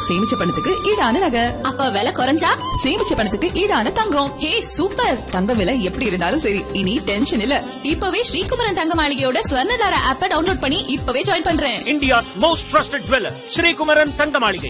சேமிச்ச பணத்துக்கு ஈடான நகை அப்ப விலை குறைஞ்சா சேமிச்ச பணத்துக்கு ஈடான தங்கம் ஹே சூப்பர் தங்க விலை எப்படி இருந்தாலும் சரி இனி டென்ஷன் இல்ல இப்பவே ஸ்ரீகுமரன் தங்க மாளிகையோட ஸ்வர்ணதார ஆப்ப டவுன்லோட் பண்ணி இப்பவே ஜாயின் பண்றேன் India's most trusted jeweler, Sri Kumaran Thangamaligai.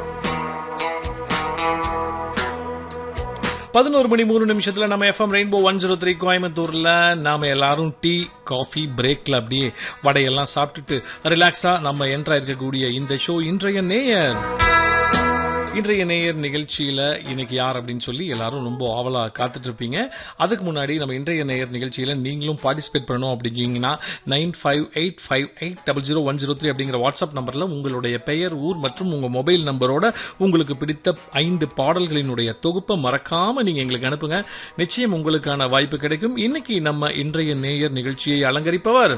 பதினோரு மணி மூணு நிமிஷத்துல நம்ம FM Rainbow one zero three கோயம்புத்தூர்ல நாம எல்லாரும் டீ காஃபி பிரேக்ல அப்படியே வடையெல்லாம் சாப்பிட்டுட்டு ரிலாக்ஸா நம்ம என்ட்ரா இருக்கக்கூடிய இந்த ஷோ இன்றைய நேயர் இன்றைய நேயர் நிகழ்ச்சியில இன்னைக்கு யார் அப்படின்னு சொல்லி எல்லாரும் ரொம்ப ஆவலா காத்துட்டு இருப்பீங்க அதுக்கு முன்னாடி நம்ம இன்றைய நேயர் நிகழ்ச்சியில நீங்களும் பார்ட்டிசிபேட் பண்ணணும் அப்படின்னீங்கன்னா nine five eight five eight double zero one zero three அப்படிங்கிற வாட்ஸ்அப் நம்பர்ல உங்களுடைய பெயர் ஊர் மற்றும் உங்க மொபைல் நம்பரோட உங்களுக்கு பிடித்த ஐந்து பாடல்களினுடைய தொகுப்பை மறக்காம நீங்க எங்களுக்கு அனுப்புங்க நிச்சயம் உங்களுக்கான வாய்ப்பு கிடைக்கும் இன்னைக்கு நம்ம இன்றைய நேயர் நிகழ்ச்சியை அலங்கரிப்பவர்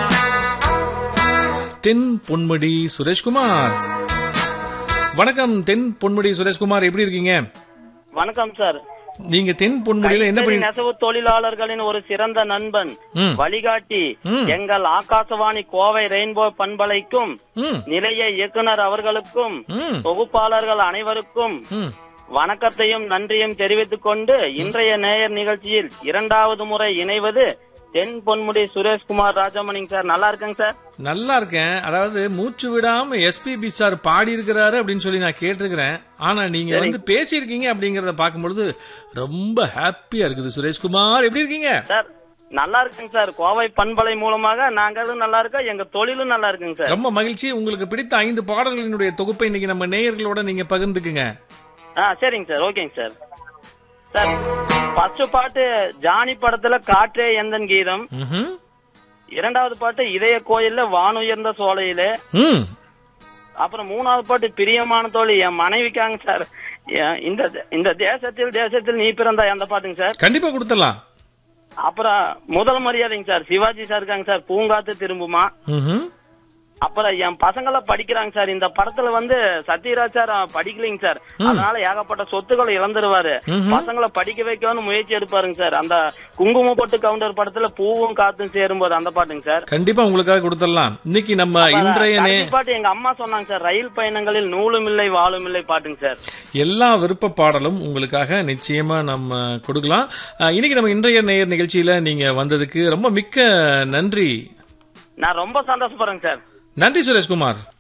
தென் பொன்முடி சுரேஷ்குமார் வணக்கம் தென் பொன்முடி சுரேஷ்குமார் எப்படி இருக்கீங்க வணக்கம் சார் நீங்க தென் பொன்முடியில என்ன கைத்தறி பண்ணி நெசவு தொழிலாளர்களின் ஒரு சிறந்த நண்பன் ம். வழிகாட்டி ம். எங்கள் ஆகாசவாணி கோவை ரெயின்போ பண்பலைக்கும் ம், நிலைய இயக்குனர் அவர்களுக்கும் ம், தொகுப்பாளர்கள் அனைவருக்கும் ம். வணக்கத்தையும் நன்றியும் தெரிவித்துக் கொண்டு இன்றைய நேயர் நிகழ்ச்சியில் இரண்டாவது முறை இணைவது தென் பொன்முடி சுரேஷ்குமார் ராஜமணிங்க சார் நல்லா இருக்கேங்க சார் நல்லா இருக்கேன் அதாவது மூச்சு விடாம எஸ்பிபி சார் பாடி இருக்கிறாரு அப்படின்னு சொல்லி நான் கேட்டிருக்கிறேன் ஆனா நீங்க வந்து பேசியிருக்கீங்க அப்படிங்கறத பார்க்கும்பொழுது ரொம்ப ஹாப்பியா இருக்குது சுரேஷ்குமார் எப்படி இருக்கீங்க சார் நல்லா இருக்குங்க சார் கோவை பண்பலை மூலமாக நாங்களும் நல்லா இருக்கோம் எங்க தொழிலும் நல்லா இருக்குங்க சார் ரொம்ப மகிழ்ச்சி உங்களுக்கு பிடித்த ஐந்து பாடல்களினுடைய தொகுப்பை இன்னைக்கு நம்ம நேயர்களோட நீங்க பகிர்ந்துக்குங்க ஆ சரிங்க சார் ஓகேங்க சார் சார் ஃபர்ஸ்ட் பாட்டு ஜானி படத்துல காற்றே எந்தன் கீதம் ம்ஹும். இரண்டாவது பாட்டு இதய கோயில்ல வானுயர்ந்த சோலையிலே ம் அப்புறம் மூணாவது பாட்டு பிரியமான தோழி என் மனைவிக்காங்க சார் என் இந்த இந்த தேசத்தில் தேசத்தில் நீ பிறந்தா அந்த பாட்டுங்க சார் கண்டிப்பா கொடுத்துடலாம் அப்புறம் முதல் மரியாதைங்க சார் சிவாஜி சார் இருக்காங்க சார் பூங்காத்து திரும்புமா ம்ஹும். அப்புறம் என் பசங்கள படிக்கிறாங்க சார் இந்த படத்துல வந்து சத்யராஜ் சார் படிக்கலைங்க சார் அதனால ஏகப்பட்ட சொத்துக்களை இழந்துருவாரு பசங்களை படிக்க வைக்கணும்னு முயற்சி எடுப்பாருங்க சார் அந்த குங்கும பொட்டு கவுண்டர் படத்துல பூவும் காத்தும் சேரும்போது அந்த பாட்டுங்க சார் கண்டிப்பா உங்களுக்காக கொடுத்துடலாம் இன்னைக்கு நம்ம இன்றைய நே கடைசி பாட்டு எங்க அம்மா சொன்னாங்க சார் ரயில் பயணங்களில் நூலும் இல்லை வாழும் இல்லை பாட்டுங்க சார் எல்லா விருப்ப பாடலும் உங்களுக்காக நிச்சயமா நம்ம கொடுக்கலாம் அஹ், இன்னைக்கு நம்ம இன்றைய நேயர் நிகழ்ச்சியில நீங்க வந்ததுக்கு ரொம்ப மிக்க நன்றி நான் ரொம்ப சந்தோஷப்படுறேங்க சார் நன்றி சுரேஷ்குமார்